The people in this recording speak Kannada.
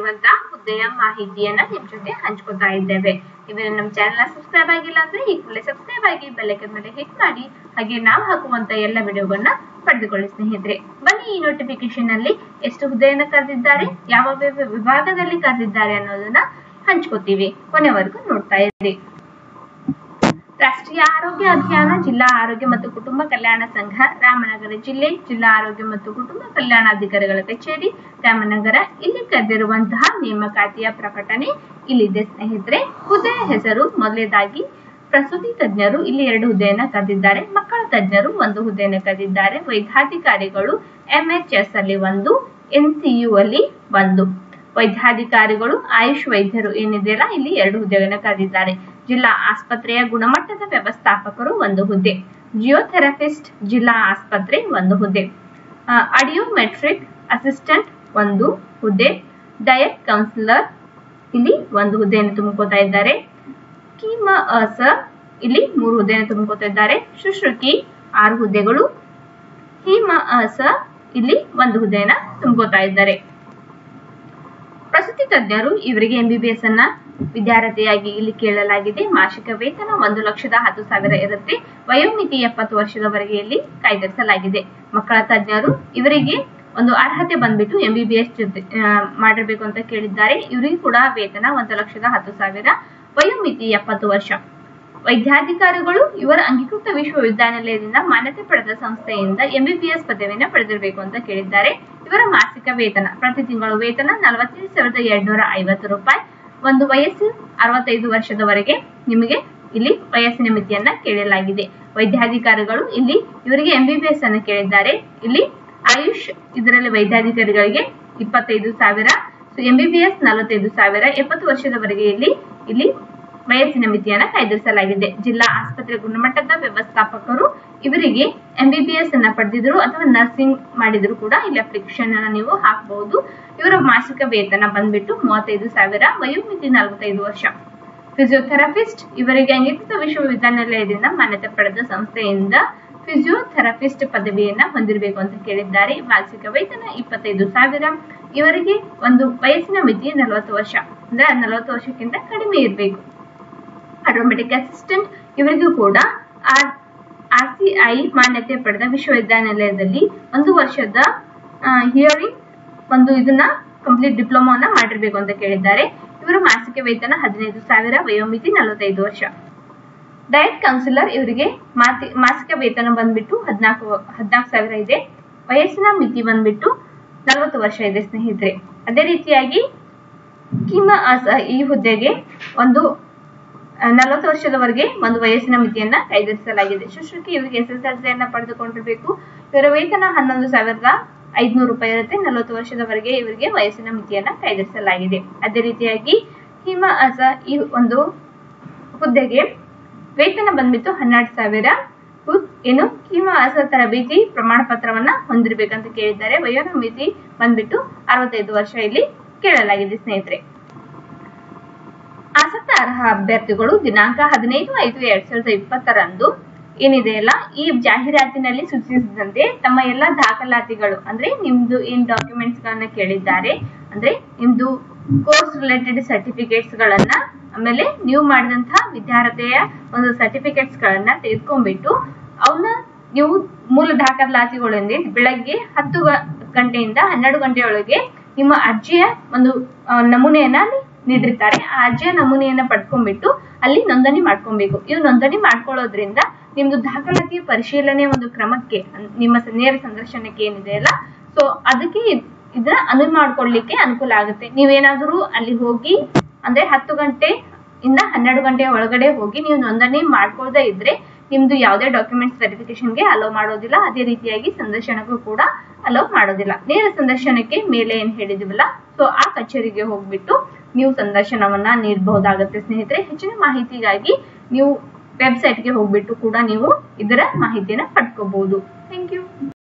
ಇರುವಂತಹ ಹುದ್ದೆಯ ಮಾಹಿತಿಯನ್ನ ನಿಮ್ ಜೊತೆ ಹಂಚ್ಕೊತಾ ಇದ್ದೇವೆ ನೀವೇನು ನಮ್ಮ ಚಾನೆಲ್ ಸಬ್ಸ್ಕ್ರೈಬ್ ಆಗಿಲ್ಲ ಅಂದ್ರೆ ಈ ಕೂಡಲೇ ಸಬ್ಸ್ಕ್ರೈಬ್ ಆಗಿ ಬೆಲ್ಲೈಕನ್ ಮೇಲೆ ಹಿಟ್ ಮಾಡಿ ಹಾಗೆ ನಾವು ಹಾಕುವಂತ ಎಲ್ಲ ವಿಡಿಯೋಗಳನ್ನ ಪಡೆದುಕೊಳ್ಳಿ ಸ್ನೇಹಿತರೆ ಬನ್ನಿ ಈ ನೋಟಿಫಿಕೇಶನ್ ಅಲ್ಲಿ ಎಷ್ಟು ಹುದ್ದೆಯನ್ನ ಕರೆದಿದ್ದಾರೆ ಯಾವ ವಿ- ವಿಭಾಗದಲ್ಲಿ ಕರೆದಿದ್ದಾರೆ ಅನ್ನೋದನ್ನ ಹಂಚ್ಕೋತೀವಿ ಕೊನೆವರೆಗೂ ನೋಡ್ತಾ ಇರಿ ರಾಷ್ಟ್ರೀಯ ಆರೋಗ್ಯ ಅಭಿಯಾನ ಜಿಲ್ಲಾ ಆರೋಗ್ಯ ಮತ್ತು ಕುಟುಂಬ ಕಲ್ಯಾಣ ಸಂಘ ರಾಮನಗರ ಜಿಲ್ಲೆ ಜಿಲ್ಲಾ ಆರೋಗ್ಯ ಮತ್ತು ಕುಟುಂಬ ಕಲ್ಯಾಣಾಧಿಕಾರಿಗಳ ಕಚೇರಿ ರಾಮನಗರ ಇಲ್ಲಿ ಕರೆದಿರುವಂತಹ ನೇಮಕಾತಿಯ ಪ್ರಕಟಣೆ ಇಲ್ಲಿದೆ ಸ್ನೇಹಿತರೆ ಹುದ್ದೆಯ ಹೆಸರು ಮೊದಲನೇದಾಗಿ ಪ್ರಸೂತಿ ತಜ್ಞರು ಇಲ್ಲಿ ಎರಡು ಹುದ್ದೆಯನ್ನ ಕರೆದಿದ್ದಾರೆ ಮಕ್ಕಳ ತಜ್ಞರು ಒಂದು ಹುದ್ದೆಯನ್ನು ಕರೆದಿದ್ದಾರೆ ವೈದ್ಯಾಧಿಕಾರಿಗಳು ಎಂಎಚ್ಎಸ್ ಅಲ್ಲಿ ಒಂದು ಎನ್ಸಿಯು ಅಲ್ಲಿ ಒಂದು ವೈದ್ಯಾಧಿಕಾರಿಗಳು ಆಯುಷ್ ವೈದ್ಯರು ಏನಿದೆಯಲ್ಲ ಇಲ್ಲಿ ಎರಡು ಹುದ್ದೆಗಳನ್ನ ಕರೆದಿದ್ದಾರೆ ಜಿಲ್ಲಾ ಆಸ್ಪತ್ರೆಯ ಗುಣಮಟ್ಟದ ವ್ಯವಸ್ಥಾಪಕರು ಒಂದು ಹುದ್ದೆ ಜಿಯೋಥೆರಪಿಸ್ಟ್ ಜಿಲ್ಲಾ ಆಸ್ಪತ್ರೆ ಒಂದು ಹುದ್ದೆ ಅಡಿಯೋಮೆಟ್ರಿಕ್ ಅಸಿಸ್ಟೆಂಟ್ ಒಂದು ಹುದ್ದೆ ಡಯಟ್ ಕೌನ್ಸಿಲರ್ ಇಲ್ಲಿ ಒಂದು ಹುದ್ದೆಯನ್ನು ತುಂಬಿಕೋತಾ ಇದ್ದಾರೆ ಕೀಮ ಅಸ ಇಲ್ಲಿ ಮೂರು ಹುದ್ದೆಯನ್ನು ತುಂಬಿಕೋತಾ ಇದ್ದಾರೆ ಶುಶ್ರುಕಿ ಆರು ಹುದ್ದೆಗಳು ಹಿಮ ಅಸ ಇಲ್ಲಿ ಒಂದು ಹುದ್ದೆಯನ್ನ ತುಂಬಿಕೋತಾ ಇದ್ದಾರೆ ಪ್ರಸೂತಿ ತಜ್ಞರು ಇವರಿಗೆ ಎಂಬಿಬಿಎಸ್ ಅನ್ನ ವಿದ್ಯಾರ್ಥಿಯಾಗಿ ಇಲ್ಲಿ ಕೇಳಲಾಗಿದೆ ಮಾಸಿಕ ವೇತನ ಒಂದು ಲಕ್ಷದ ಹತ್ತು ಸಾವಿರ ಇರುತ್ತೆ ವಯೋಮಿತಿ ಎಪ್ಪತ್ತು ವರ್ಷದವರೆಗೆ ಇಲ್ಲಿ ಕಾಯ್ದಿರಿಸಲಾಗಿದೆ ಮಕ್ಕಳ ತಜ್ಞರು ಇವರಿಗೆ ಒಂದು ಅರ್ಹತೆ ಬಂದ್ಬಿಟ್ಟು ಎಂಬಿಬಿಎಸ್ ಜೊತೆ ಆ, ಮಾಡಿರ್ಬೇಕು ಅಂತ ಕೇಳಿದ್ದಾರೆ ಇವರಿಗೂ ಕೂಡ ವೇತನ ಒಂದು ಲಕ್ಷದ ಹತ್ತು ಸಾವಿರ ವಯೋಮಿತಿ ಎಪ್ಪತ್ತು ವರ್ಷ ವೈದ್ಯಾಧಿಕಾರಿಗಳು ಇವರ ಅಂಗೀಕೃತ ವಿಶ್ವವಿದ್ಯಾನಿಲಯದಿಂದ ಮಾನ್ಯತೆ ಪಡೆದ ಸಂಸ್ಥೆಯಿಂದ ಎಂಬಿಬಿಎಸ್ ಪದವಿಯನ್ನು ಪಡೆದಿರಬೇಕು ಅಂತ ಕೇಳಿದ್ದಾರೆ ಇವರ ಮಾಸಿಕ ವೇತನ ಪ್ರತಿ ತಿಂಗಳು ವೇತನ ನಲವತ್ತೈದು ಸಾವಿರದ ಎರಡ್ನೂರ ಐವತ್ತು ರೂಪಾಯಿ ಒಂದು ವಯಸ್ಸು ಅರವತ್ತೈದು ವರ್ಷದವರೆಗೆ ನಿಮಗೆ ಇಲ್ಲಿ ವಯಸ್ಸಿನ ಮಿತಿಯನ್ನ ಕೇಳಲಾಗಿದೆ ವೈದ್ಯಾಧಿಕಾರಿಗಳು ಇಲ್ಲಿ ಇವರಿಗೆ ಎಂಬಿಬಿಎಸ್ ಅನ್ನು ಕೇಳಿದ್ದಾರೆ ಇಲ್ಲಿ ಆಯುಷ್ ಇದರಲ್ಲಿ ವೈದ್ಯಾಧಿಕಾರಿಗಳಿಗೆ ಇಪ್ಪತ್ತೈದು ಸಾವಿರ ಎಂಬಿಬಿಎಸ್ ನಲವತ್ತೈದು ಸಾವಿರ ಎಪ್ಪತ್ತು ವರ್ಷದವರೆಗೆ ಇಲ್ಲಿ ಇಲ್ಲಿ ವಯಸ್ಸಿನ ಮಿತಿಯನ್ನ ಕಾಯ್ದಿರಿಸಲಾಗಿದೆ ಜಿಲ್ಲಾ ಆಸ್ಪತ್ರೆ ಗುಣಮಟ್ಟದ ವ್ಯವಸ್ಥಾಪಕರು ಇವರಿಗೆ ಎಂಬಿಬಿಎಸ್ ಅನ್ನ ಪಡೆದಿದ್ರು ಅಥವಾ ನರ್ಸಿಂಗ್ ಮಾಡಿದ್ರು ಕೂಡ ಇಲ್ಲಿ ಅಪ್ಲಿಕೇಶನ್ ಅನ್ನ ನೀವು ಹಾಕಬಹುದು ಇವರ ಮಾಸಿಕ ವೇತನ ಬಂದ್ಬಿಟ್ಟು ಮೂವತ್ತೈದು ಸಾವಿರ ವಯೋಮಿತಿ ನಲವತ್ತೈದು ವರ್ಷ ಫಿಸಿಯೋಥೆರಪಿಸ್ಟ್ ಇವರಿಗೆ ಅಂಗೀಕೃತ ವಿಶ್ವವಿದ್ಯಾನಿಲಯದಿಂದ ಮಾನ್ಯತೆ ಪಡೆದ ಸಂಸ್ಥೆಯಿಂದ ಫಿಸಿಯೋಥೆರಪಿಸ್ಟ್ ಪದವಿಯನ್ನ ಹೊಂದಿರಬೇಕು ಅಂತ ಕೇಳಿದ್ದಾರೆ ಮಾಸಿಕ ವೇತನ ಇಪ್ಪತ್ತೈದು ಸಾವಿರ ಇವರಿಗೆ ಒಂದು ವಯಸ್ಸಿನ ಮಿತಿ ನಲವತ್ತು ವರ್ಷ ಅಂದ್ರೆ ನಲವತ್ತು ವರ್ಷಕ್ಕಿಂತ ಕಡಿಮೆ ಇರಬೇಕು ಆಟೋಮೆಟಿಕ್ ಅಸಿಸ್ಟೆಂಟ್ ಇವರಿಗೂ ಕೂಡ ಆರ್ ಆರ್ಸಿಐ ಮಾನ್ಯತೆ ಪಡೆದ ವಿಶ್ವವಿದ್ಯಾನಿಲಯದಲ್ಲಿ ಒಂದು ವರ್ಷದ ಹಿಯರಿಂಗ್ ಒಂದು ಇದನ್ನ ಕಂಪ್ಲೀಟ್ ಡಿಪ್ಲೊಮಾವನ್ನ ಮಾಡಿರ್ಬೇಕು ಅಂತ ಕೇಳಿದ್ದಾರೆ ಇವರ ಮಾಸಿಕ ವೇತನ ಹದಿನೈದು ಸಾವಿರ ವಯೋಮಿತಿ ನಲವತ್ತೈದು ವರ್ಷ ಡಯಟ್ ಕೌನ್ಸಿಲರ್ ಇವರಿಗೆ ಮಾತಿ- ಮಾಸಿಕ ವೇತನ ಬಂದ್ಬಿಟ್ಟು ಹದಿನಾಲ್ಕು ಹದಿನಾಲ್ಕು ಸಾವಿರ ಇದೆ ವಯಸ್ಸಿನ ಮಿತಿ ಬಂದ್ಬಿಟ್ಟು ನಲವತ್ತು ವರ್ಷ ಇದೆ ಸ್ನೇಹಿತರೆ ಅದೇ ರೀತಿಯಾಗಿ ಕಿಮ ಅಸ ಈ ಹುದ್ದೆಗೆ ಒಂದು ನಲವತ್ತು ವರ್ಷದವರೆಗೆ ಒಂದು ವಯಸ್ಸಿನ ಮಿತಿಯನ್ನ ಕಾಯ್ದಿರಿಸಲಾಗಿದೆ ಶುಶ್ರೂಷಕಿ ಇವರಿಗೆ ಎಸ್ ಎಸ್ ಎಲ್ ಸಿಯನ್ನ ಪಡೆದುಕೊಂಡಿರಬೇಕು ಇವರ ವೇತನ ಹನ್ನೊಂದು ಸಾವಿರದ ಐದ್ನೂರು ರೂಪಾಯಿ ಇರುತ್ತೆ ನಲವತ್ತು ವರ್ಷದವರೆಗೆ ಇವರಿಗೆ ವಯಸ್ಸಿನ ಮಿತಿಯನ್ನ ಕಾಯ್ದಿರಿಸಲಾಗಿದೆ ಅದೇ ರೀತಿಯಾಗಿ ಹಿಮ ಅಸ ಈ ಒಂದು ಹುದ್ದೆಗೆ ವೇತನ ಬಂದ್ಬಿಟ್ಟು ಹನ್ನೆರಡು ಸಾವಿರ ಹು- ಏನು ಹಿಮ ಅಸ ತರಬೇತಿ ಪ್ರಮಾಣ ಪತ್ರವನ್ನ ಹೊಂದಿರಬೇಕಂತ ಕೇಳಿದ್ದಾರೆ ವಯೋಮಿತಿ ಬಂದ್ಬಿಟ್ಟು ಅರವತ್ತೈದು ವರ್ಷ ಇಲ್ಲಿ ಕೇಳಲಾಗಿದೆ ಸ್ನೇಹಿತರೆ ಆಸಕ್ತ ಅರ್ಹ ಅಭ್ಯರ್ಥಿಗಳು ದಿನಾಂಕ ಹದಿನೈದು ಐದು ಎರಡ್ ಸಾವಿರದ ಇಪ್ಪತ್ತರಂದು ಏನಿದೆಯಲ್ಲ ಈ ಜಾಹೀರಾತಿನಲ್ಲಿ ಸೂಚಿಸಿದಂತೆ ತಮ್ಮ ಎಲ್ಲ ದಾಖಲಾತಿಗಳು ಅಂದ್ರೆ ನಿಮ್ದು ಏನ್ ಡಾಕ್ಯುಮೆಂಟ್ಸ್ ಗಳನ್ನ ಕೇಳಿದ್ದಾರೆ ಅಂದ್ರೆ ನಿಮ್ದು ಕೋರ್ಸ್ ರಿಲೇಟೆಡ್ ಸರ್ಟಿಫಿಕೇಟ್ಸ್ ಗಳನ್ನ ಆಮೇಲೆ ನೀವು ಮಾಡಿದಂತಹ ವಿದ್ಯಾರ್ಥಿಯ ಒಂದು ಸರ್ಟಿಫಿಕೇಟ್ಸ್ ಗಳನ್ನ ತೆಗೆದುಕೊಂಡ್ಬಿಟ್ಟು ಅವನ್ನ ನೀವು ಮೂಲ ದಾಖಲಾತಿಗಳೊಂದಿಗೆ ಬೆಳಗ್ಗೆ ಹತ್ತು ಗ- ಗಂಟೆಯಿಂದ ಹನ್ನೆರಡು ಗಂಟೆಯೊಳಗೆ ನಿಮ್ಮ ಅರ್ಜಿಯ ಒಂದು ಆ, ನಮೂನೆಯನ್ನ ಅಲ್ಲಿ ನೀಡಿರ್ತಾರೆ ಆ ಅರ್ಜಿಯ ನಮೂನೆಯನ್ನ ಪಡ್ಕೊಂಡ್ಬಿಟ್ಟು ಅಲ್ಲಿ ನೋಂದಣಿ ಮಾಡ್ಕೊಬೇಕು ಇದು ನೋಂದಣಿ ಮಾಡ್ಕೊಳ್ಳೋದ್ರಿಂದ ನಿಮ್ದು ದಾಖಲಾತಿಯ ಪರಿಶೀಲನೆ ಒಂದು ಕ್ರಮಕ್ಕೆ ಅನ್- ನಿಮ್ಮ ಸ- ನೇರ ಸಂದರ್ಶನಕ್ಕೆ ಏನಿದೆಯಲ್ಲ ಸೊ ಅದಕ್ಕೆ ಇದ್- ಇದನ್ನ ಅನುವು ಮಾಡ್ಕೊಳ್ಳಿಕ್ಕೆ ಅನುಕೂಲ ಆಗುತ್ತೆ ನೀವೇನಾದ್ರೂ ಅಲ್ಲಿ ಹೋಗಿ ಅಂದ್ರೆ ಹತ್ತು ಗಂಟೆ ಇಂದ ಹನ್ನೆರಡು ಗಂಟೆಯ ಒಳಗಡೆ ಹೋಗಿ ನೀವು ನೋಂದಣಿ ಮಾಡ್ಕೊಳ್ದೇ ಇದ್ರೆ ನಿಮ್ದು ಯಾವುದೇ ಡಾಕ್ಯುಮೆಂಟ್ಸ್ ವೆರಿಫಿಕೇಶನ್ಗೆ ಅಲೋ ಮಾಡೋದಿಲ್ಲ ಅದೇ ರೀತಿಯಾಗಿ ಸಂದರ್ಶನಕ್ಕೂ ಕೂಡ ಅಲೋ ಮಾಡೋದಿಲ್ಲ ನೇರ ಸಂದರ್ಶನಕ್ಕೆ ಮೇಲೆ ಏನ್ ಹೇಳಿದಿವಲ್ಲ ಸೊ ಆ ಕಚೇರಿಗೆ ಹೋಗ್ಬಿಟ್ಟು ನೀವು ಸಂದರ್ಶನವನ್ನ ನೀಡಬಹುದಾಗುತ್ತೆ ಸ್ನೇಹಿತರೆ ಹೆಚ್ಚಿನ ಮಾಹಿತಿಗಾಗಿ ನೀವು ವೆಬ್ಸೈಟ್ಗೆ ಹೋಗ್ಬಿಟ್ಟು ಕೂಡ ನೀವು ಇದರ ಮಾಹಿತಿಯನ್ನ ಪಡ್ಕೋಬಹುದು ಥ್ಯಾಂಕ್ ಯು